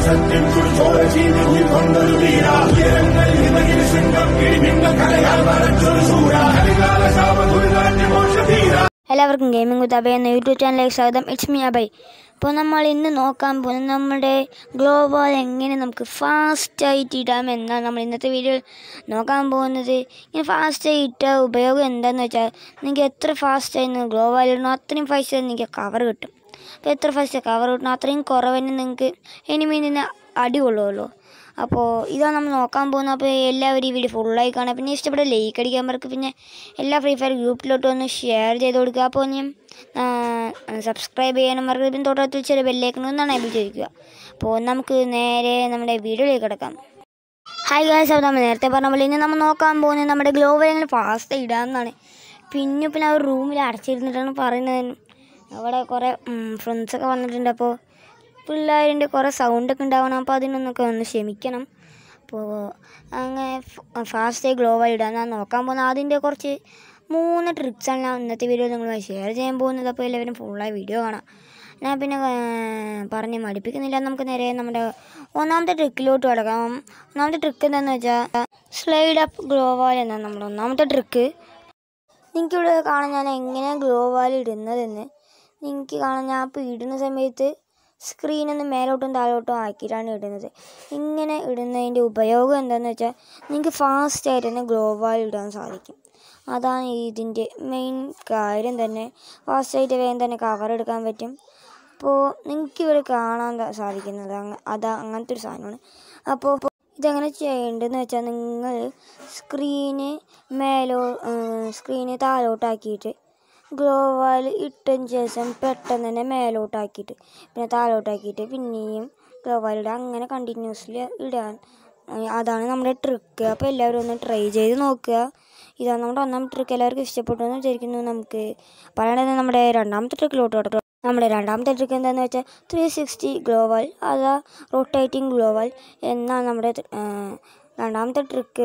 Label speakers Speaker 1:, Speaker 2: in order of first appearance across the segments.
Speaker 1: ആകാശത്തിൽ കുടിച്ചോര ചീന്തി ഉൾക്കൊണ്ടൊരു വീര ഉയരങ്ങൾ ഹിമയിൽ ശൃംഗം കിഴിമിന്ന കലയാൽ വരച്ചൊരു ശൂര കരികാല ശാപ ദുരിതാന്യ മോക്ഷധീര
Speaker 2: എല്ലാവർക്കും ഗെയിമിംഗ് വിത്ത് അഭയ എന്ന യൂട്യൂബ് ചാനലിലേക്ക് സ്വാഗതം ഇറ്റ്സ് മീ അഭയ് അപ്പോൾ നമ്മൾ ഇന്ന് നോക്കാൻ പോകുന്നത് നമ്മുടെ ഗ്ലോബൽ എങ്ങനെ നമുക്ക് ഫാസ്റ്റായിട്ട് ഇടാം എന്നാണ് നമ്മൾ ഇന്നത്തെ വീഡിയോയിൽ നോക്കാൻ പോകുന്നത് ഇങ്ങനെ ഫാസ്റ്റായി ഇട്ട ഉപയോഗം എന്താണെന്ന് വെച്ചാൽ നിങ്ങൾക്ക് എത്ര ഫാസ്റ്റായി ഗ്ലോബൽ ഇടണോ അത്രയും ഫാസ്റ്റ് നിങ്ങൾക്ക് കവർ കിട്ടും അപ്പോൾ എത്ര ഫാസ്റ്റ് കവർ കിട്ടണോ അത്രയും കുറവിന് നിങ്ങൾക്ക് എനിമീ നിന്ന് അടി കൊള്ളുമല്ലോ അപ്പോൾ ഇതാണ് നമ്മൾ നോക്കാൻ പോകുന്നത് അപ്പോൾ എല്ലാവരും ഈ വീഡിയോ ഫുള്ളായി കാണാം പിന്നെ ഇഷ്ടപ്പെട്ട ലൈക്ക് അടിക്കാൻ മറക്കും പിന്നെ എല്ലാ ഫ്രീ ഫയർ ഗ്രൂപ്പിലോട്ട് ഒന്ന് ഷെയർ ചെയ്ത് കൊടുക്കുക അപ്പോൾ ഞാൻ സബ്സ്ക്രൈബ് ചെയ്യാനും മറക്കരുത് പിന്നെ തൊട്ടടുത്ത് ചെറിയ ബെല്ലേക്കണം എന്നാണ് എബിൾ ചോദിക്കുക അപ്പോൾ നമുക്ക് നേരെ നമ്മുടെ വീഡിയോയിലേക്ക് കിടക്കാം ഹായ് ഗായ്സ് അപ്പോൾ നമ്മൾ നേരത്തെ പറഞ്ഞ പോലെ ഇനി നമ്മൾ നോക്കാൻ പോകുന്നത് നമ്മുടെ ഗ്ലോബൽ എങ്ങനെ ഫാസ്റ്റ് ഇടാമെന്നാണ് പിന്നെ പിന്നെ അവർ റൂമിൽ അടച്ചിരുന്നിട്ടാണ് പറയുന്നത് അവിടെ കുറേ ഫ്രണ്ട്സൊക്കെ വന്നിട്ടുണ്ട് അപ്പോൾ പിള്ളേരിൻ്റെ കുറേ സൗണ്ടൊക്കെ ഉണ്ടാവണം അപ്പോൾ അതിനൊന്നൊക്കെ ഒന്ന് ക്ഷമിക്കണം അപ്പോൾ അങ്ങനെ ഫാസ്റ്റ് ഗ്ലോബൽ ഇടാൻ ഞാൻ നോക്കാൻ പോകുന്നത് അതിൻ്റെ കുറച്ച് മൂന്ന് ട്രിക്സാണ് ഞാൻ ഇന്നത്തെ വീഡിയോയിൽ നിങ്ങളുമായി ഷെയർ ചെയ്യാൻ പോകുന്നത് അപ്പോൾ എല്ലാവരും ഫുള്ളായി വീഡിയോ കാണാം ഞാൻ പിന്നെ ഏർ, പറഞ്ഞ് മടുപ്പിക്കുന്നില്ല നമുക്ക് നേരെ നമ്മുടെ ഒന്നാമത്തെ ട്രിക്കിലോട്ട് കിടക്കാം ഒന്നാമത്തെ ട്രിക്ക് എന്താണെന്ന് വെച്ചാൽ സ്ലൈഡ് അപ്പ് ഗ്ലോവാൽ എന്നാണ് നമ്മുടെ ഒന്നാമത്തെ ട്രിക്ക് നിങ്ങൾക്ക് ഇവിടെ കാണാൻ ഞാൻ എങ്ങനെ ഗ്ലോവാൽ ഇടുന്നതെന്ന് നിങ്ങൾക്ക് കാണാൻ ഞാൻ ഇപ്പോൾ ഇടുന്ന സമയത്ത് സ്ക്രീനൊന്ന് മേലോട്ടും താഴോട്ടും ആക്കിയിട്ടാണ് ഇടുന്നത് ഇങ്ങനെ ഇടുന്നതിൻ്റെ ഉപയോഗം എന്താണെന്ന് വെച്ചാൽ നിങ്ങൾക്ക് ഫാസ്റ്റായിട്ട് തന്നെ ഗ്ലോവാൽ ഇടാൻ സാധിക്കും അതാണ് ഇതിൻ്റെ മെയിൻ കാര്യം തന്നെ ഫാസ്റ്റായിട്ട് വേഗം തന്നെ കവർ എടുക്കാൻ പറ്റും അപ്പോൾ നിങ്ങൾക്ക് ഇവിടെ കാണാൻ ത- സാധിക്കുന്നത് അങ്ങ അതാ അങ്ങനത്തെ ഒരു സാധനമാണ് അപ്പോൾ ഇതെങ്ങനെ ചെയ്യേണ്ടതെന്ന് വെച്ചാൽ നിങ്ങൾ സ്ക്രീന് മേലോ സ്ക്രീന് താഴോട്ടാക്കിയിട്ട് ഗ്ലോവാൽ ഇട്ടതിന് ശേഷം പെട്ടെന്ന് തന്നെ മേലോട്ടാക്കിയിട്ട് പിന്നെ താഴോട്ടാക്കിയിട്ട് പിന്നെയും ഗ്ലോവാൽ ഇടുക അങ്ങനെ കണ്ടിന്യൂസ്ലി ഇടാൻ ഏഹ് അതാണ് നമ്മുടെ ട്രിക്ക് അപ്പോൾ എല്ലാവരും ഒന്ന് ട്രൈ ചെയ്ത് നോക്കുക ഇതാണ് നമ്മുടെ ഒന്നാമത്തെ ട്രിക്ക് എല്ലാവർക്കും ഇഷ്ടപ്പെട്ടു എന്ന് വിചാരിക്കുന്നു നമുക്ക് പറയണത് നമ്മുടെ രണ്ടാമത്തെ ട്രിക്കിലോട്ട് കിടക്കും നമ്മുടെ രണ്ടാമത്തെ ട്രിക്ക് എന്താണെന്ന് വെച്ചാൽ ത്രീ സിക്സ്റ്റി ഗ്ലോവൽ അതാ റൊട്ടേറ്റിംഗ് ഗ്ലോവൽ എന്നാണ് നമ്മുടെ ഏഹ്, രണ്ടാമത്തെ ട്രിക്ക്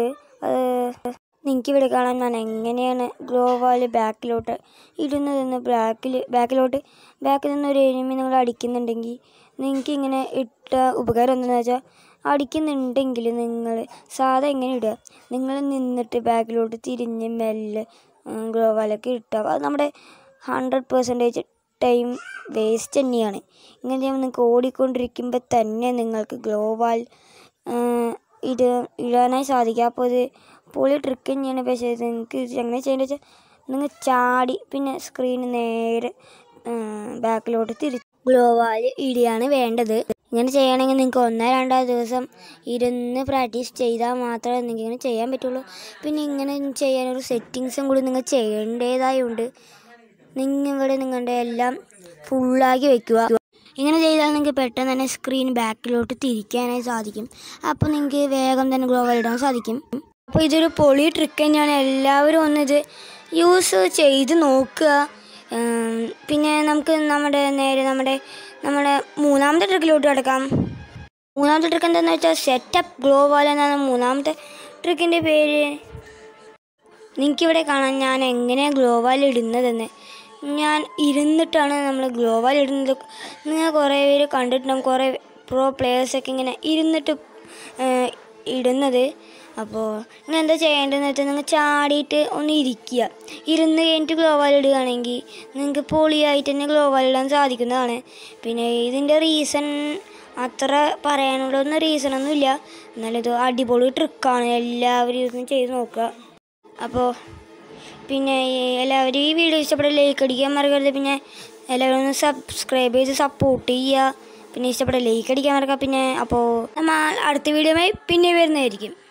Speaker 2: നിങ്ങൾക്ക് ഇവിടെ കാണാൻ ഞാൻ എങ്ങനെയാണ് ഗ്ലോവാൽ ബാക്കിലോട്ട് ഇടുന്നതെന്ന് ബാക്കിൽ ബാക്കിലോട്ട് ബാക്കിൽ നിന്ന് ഒരു എനിമി നിങ്ങൾ അടിക്കുന്നുണ്ടെങ്കിൽ നിങ്ങൾക്ക് ഇങ്ങനെ ഇട്ട ഉപകാരം എന്താണെന്ന് വെച്ചാൽ അടിക്കുന്നുണ്ടെങ്കിൽ നിങ്ങൾ സാധാ എങ്ങനെ ഇടുക നിങ്ങൾ നിന്നിട്ട് ബാക്കിലോട്ട് തിരിഞ്ഞ് മെല്ലെ ഗ്ലോവാലൊക്കെ ഇട്ടാൽ അത് നമ്മുടെ ഹൺഡ്രഡ് പെർസെൻറ്റേജ് ടൈം വേസ്റ്റ് തന്നെയാണ് ഇങ്ങനെ ചെയ്യുമ്പോൾ നിങ്ങൾക്ക് ഓടിക്കൊണ്ടിരിക്കുമ്പോൾ തന്നെ നിങ്ങൾക്ക് ഗ്ലോവാൽ ഇട ഇടാനായി സാധിക്കും അപ്പോൾ ഇത് പൊളി ട്രിക്ക് തന്നെയാണ് പക്ഷേ ഇത് നിങ്ങൾക്ക് ഇത് എങ്ങനെ ചെയ്യേണ്ടത് വെച്ചാൽ നിങ്ങൾ ചാടി പിന്നെ സ്ക്രീൻ നേരെ ബാക്കിലോട്ട് തിരി ഗ്ലോവാൽ ഇടുകയാണ് വേണ്ടത് ഇങ്ങനെ ചെയ്യണമെങ്കിൽ നിങ്ങൾക്ക് ഒന്നോ രണ്ടോ ദിവസം ഇരുന്ന് പ്രാക്ടീസ് ചെയ്താൽ മാത്രമേ നിങ്ങൾക്ക് ഇങ്ങനെ ചെയ്യാൻ പറ്റുള്ളൂ പിന്നെ ഇങ്ങനെ ചെയ്യാനൊരു സെറ്റിങ്സും കൂടി നിങ്ങൾ ചെയ്യേണ്ടതായുണ്ട് നിങ്ങൾ ഇവിടെ നിങ്ങളുടെ എല്ലാം ഫുള്ളാക്കി വെക്കുക ഇങ്ങനെ ചെയ്താൽ നിങ്ങൾക്ക് പെട്ടെന്ന് തന്നെ സ്ക്രീൻ ബാക്കിലോട്ട് തിരിക്കാനായി സാധിക്കും അപ്പോൾ നിങ്ങൾക്ക് വേഗം തന്നെ ഗ്ലോവൽ ഇടാൻ സാധിക്കും അപ്പോൾ ഇതൊരു പൊളി ട്രിക്ക് തന്നെയാണ് എല്ലാവരും ഒന്ന് ഇത് യൂസ് ചെയ്ത് നോക്കുക ഉം, പിന്നെ നമുക്ക് നമ്മുടെ നേരെ നമ്മുടെ നമ്മുടെ മൂന്നാമത്തെ ട്രിക്കിലോട്ട് കിടക്കാം മൂന്നാമത്തെ ട്രിക്ക് എന്താണെന്ന് വെച്ചാൽ സെറ്റപ്പ് ഗ്ലോവാൽ എന്നാണ് മൂന്നാമത്തെ ട്രിക്കിൻ്റെ പേര് നിങ്ങൾക്കിവിടെ കാണാൻ ഞാൻ എങ്ങനെയാണ് ഗ്ലോവാൽ ഇടുന്നതെന്ന് ഞാൻ ഇരുന്നിട്ടാണ് നമ്മൾ ഗ്ലോവാൽ ഇടുന്നത് നിങ്ങൾ കുറേ പേര് കണ്ടിട്ടുണ്ടാകും കുറേ പ്രോ പ്ലേയേഴ്സൊക്കെ ഇങ്ങനെ ഇരുന്നിട്ട് ഏഹ്, ഇടുന്നത് അപ്പോൾ നിങ്ങൾ എന്താ ചെയ്യേണ്ടതെന്ന് വെച്ചാൽ നിങ്ങൾ ചാടിയിട്ട് ഒന്ന് ഇരിക്കുക ഇരുന്ന് കഴിഞ്ഞിട്ട് ഗ്ലോവാൽ ഇടുകയാണെങ്കിൽ നിങ്ങൾക്ക് പൊളിയായിട്ട് തന്നെ ഗ്ലോവാൽ ഇടാൻ സാധിക്കുന്നതാണ് പിന്നെ ഇതിൻ്റെ റീസൺ അത്ര പറയാനുള്ളൊന്നും റീസണൊന്നുമില്ല എന്നാലും ഇത് അടിപൊളി ട്രിക്കാണ് എല്ലാവരും ഇതൊന്ന് ചെയ്ത് നോക്കുക അപ്പോൾ പിന്നെ ഈ എല്ലാവരും ഈ വീഡിയോ ഇഷ്ടപ്പെട്ട ലൈക്ക് അടിക്കാൻ മറക്കരുത് പിന്നെ എല്ലാവരും ഒന്ന് സബ്സ്ക്രൈബ് ചെയ്ത് സപ്പോർട്ട് ചെയ്യുക പിന്നെ ഇഷ്ടപ്പെട്ട ലൈക്ക് അടിക്കാൻ മറക്കുക പിന്നെ അപ്പോൾ നമ്മൾ അടുത്ത വീഡിയോയുമായി പിന്നെ വരുന്നതായിരിക്കും